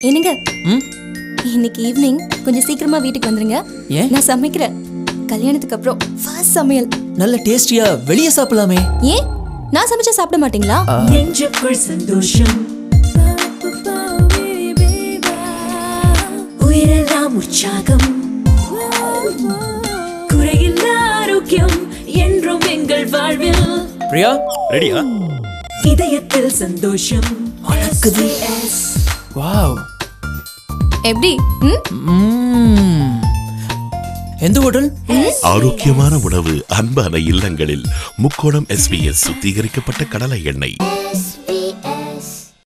என்னங்க ம் இன்னைக்கு ஈவினிங் கொஞ்சம் சீக்கிரமா வீட்டுக்கு வந்துருங்க ஏன் நான் சமைக்கிறேன் கல்யாணத்துக்கு அப்புறம் ஃபர்ஸ்ட் சமையல் நல்ல டேஸ்டியா வெளியே சாப்பிடலாமே ஏன் நான் சமைச்சா சாப்பிட மாட்டீங்களா நெஞ்சுக்குள் சந்தோஷம் உயிரெல்லாம் உற்சாகம் குறையில்ல ஆரோக்கியம் என்றும் எங்கள் வாழ்வில் பிரியா ரெடியா இதயத்தில் சந்தோஷம் வணக்குது. SVS. வாவ் எப்படி ம்? ம்ம். எந்த ஹோட்டல் ஆரோக்கியமான உணவு அன்பான இல்லங்களில் முக்கோணம் எஸ்பிஎஸ் சுத்திகரிக்கப்பட்ட கடலை எண்ணெய்